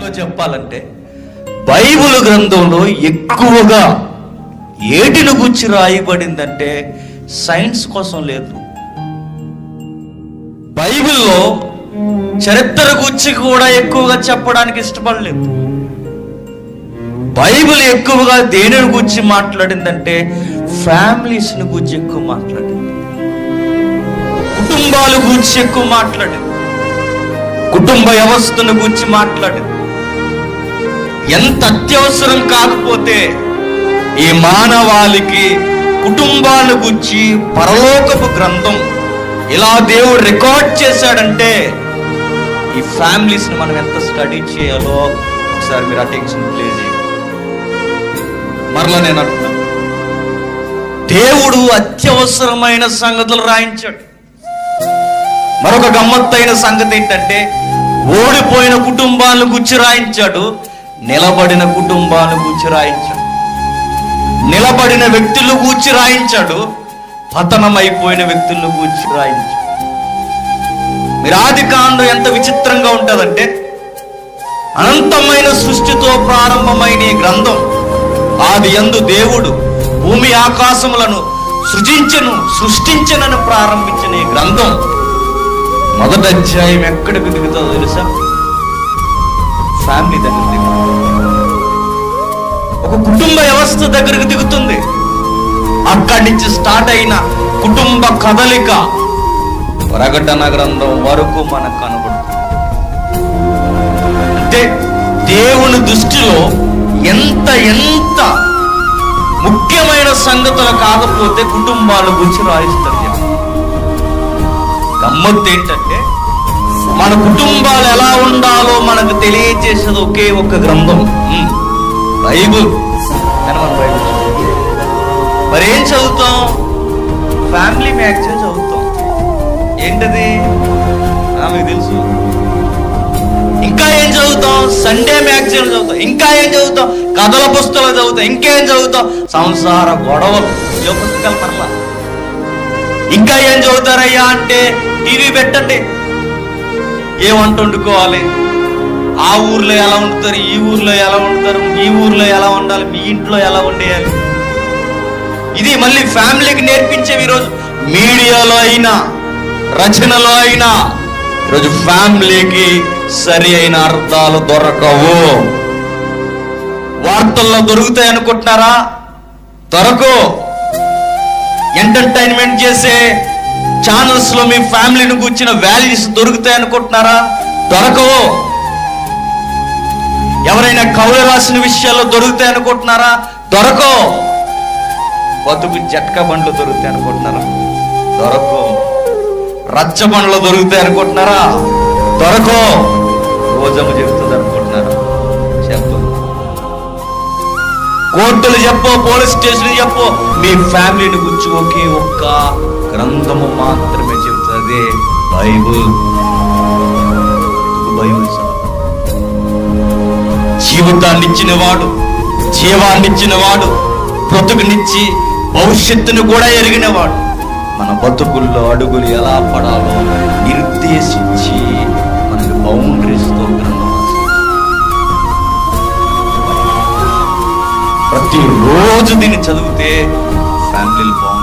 ఇంకో చెప్పాలంటే బైబిల్ గ్రంథంలో ఎక్కువగా ఏటిని గుచ్చి రాయబడిందంటే సైన్స్ కోసం లేదు బైబిల్లో చరిత్ర గురించి కూడా ఎక్కువగా చెప్పడానికి ఇష్టపడలేదు బైబిల్ ఎక్కువగా దేనిని గురించి మాట్లాడిందంటే ఫ్యామిలీస్ ని గురించి ఎక్కువ మాట్లాడింది కుటుంబాల గురించి ఎక్కువ మాట్లాడింది కుటుంబ వ్యవస్థను గురించి మాట్లాడింది ఎంత అత్యవసరం కాకపోతే ఈ మానవాళికి కుటుంబాల గురించి పరలోకపు గ్రంథం ఇలా దేవుడు రికార్డ్ చేశాడంటే ఈ ఫ్యామిలీస్ ని మనం ఎంత స్టడీ చేయాలో ఒకసారి మీరు అటెన్షన్ ప్లీజ్ మరలా నేను అంటున్నాను దేవుడు అత్యవసరమైన సంగతులు రాయించాడు మరొక గమ్మత్తైన సంగతి ఏంటంటే ఓడిపోయిన కుటుంబాలను గుచ్చి రాయించాడు నిలబడిన కుటుంబాలను గుచ్చి రాయించాడు నిలబడిన వ్యక్తులు గూర్చి రాయించాడు పతనమైపోయిన వ్యక్తులను గూర్చి రాయించాడు మీరు ఆది కాండం ఎంత విచిత్రంగా ఉంటుందంటే అనంతమైన సృష్టితో ప్రారంభమైన ఈ గ్రంథం ఆది యందు దేవుడు భూమి ఆకాశములను సృజించను సృష్టించనని ప్రారంభించిన ఈ గ్రంథం మొదటి అధ్యాయం ఎక్కడికి దిగుతుందో తెలుసా ఫ్యామిలీ దగ్గర దిగుతుంది ఒక కుటుంబ వ్యవస్థ దగ్గరకు దిగుతుంది అక్కడి నుంచి స్టార్ట్ అయిన కుటుంబ కదలిక ప్రకటన గ్రంథం వరకు మనకు కనబడుతుంది అంటే దేవుని దృష్టిలో ఎంత ఎంత ముఖ్యమైన సంగతులు కాకపోతే కుటుంబాల గురించి రాయిస్తారు చెప్పి గమ్మత్తు ఏంటంటే మన కుటుంబాలు ఎలా ఉండాలో మనకు తెలియజేసేది ఒకే ఒక గ్రంథం ఉమ్, బైబుల్ కానీ మనం బైబుల్ చదవం. మరి ఏం చదువుతాం ఫ్యామిలీ మ్యాగజైన్ చదువుతాం ఏంటది ఆ, మీకు తెలుసు ఇంకా ఏం చదువుతాం సండే మ్యాగజైన్ చదువుతాం ఇంకా ఏం చదువుతాం కథల పుస్తకాలు చదువుతాం ఇంకేం చదువుతాం సంసార గొడవలు ఏ పుస్తకాలు మరలా ఇంకా ఏం చదువుతారయ్యా అంటే టీవీ పెట్టండి ఏ వంట వండుకోవాలి ఆ ఊర్లో ఎలా వండుతారు ఈ ఊర్లో ఎలా వండుతారు ఈ ఊర్లో ఎలా వండాలి మీ ఇంట్లో ఎలా వండేయాలి ఇది మళ్ళీ ఫ్యామిలీకి నేర్పించేవి ఈరోజు మీడియాలో అయినా రచనలో అయినా ఈరోజు ఫ్యామిలీకి సరి అయిన అర్థాలు దొరకవు వార్తల్లో దొరుకుతాయి అనుకుంటున్నారా దొరకవు ఎంటర్టైన్మెంట్ చేసే ఛానల్స్ లో మీ ఫ్యామిలీని కూర్చిన వాల్యూస్ దొరుకుతాయి అనుకుంటున్నారా దొరకవు ఎవరైనా కవులు రాసిన విషయాల్లో దొరుకుతాయి అనుకుంటున్నారా దొరకవు బతుకు జట్కా బండ్లు దొరుకుతాయి అనుకుంటున్నారా దొరకవు రచ్చ బండ్లు దొరుకుతాయి అనుకుంటున్నారా దొరకవు రోజమ్మ చెబుతుంది అనుకుంటున్నారా చెప్పు కోర్టులు చెప్పో పోలీస్ స్టేషన్ చెప్పో మీ ఫ్యామిలీని గురించి ఒకే ఒక్క గ్రంథము మాత్రమే చెబుతుంది బైబుల్ ఎందుకు బైబుల్ చదవాలి? జీవితాన్ని ఇచ్చిన వాడు జీవాన్ని ఇచ్చిన వాడు బ్రతుకునిచ్చి భవిష్యత్తును కూడా ఎరిగినవాడు మన బతుకుల్లో అడుగులు ఎలా పడాలో నిర్దేశించి మనకు బౌండరీస్ తో గ్రంథం రాశాడు. ప్రతిరోజు దీన్ని చదివితే ఫ్యామిలీలు బాగుంటాయి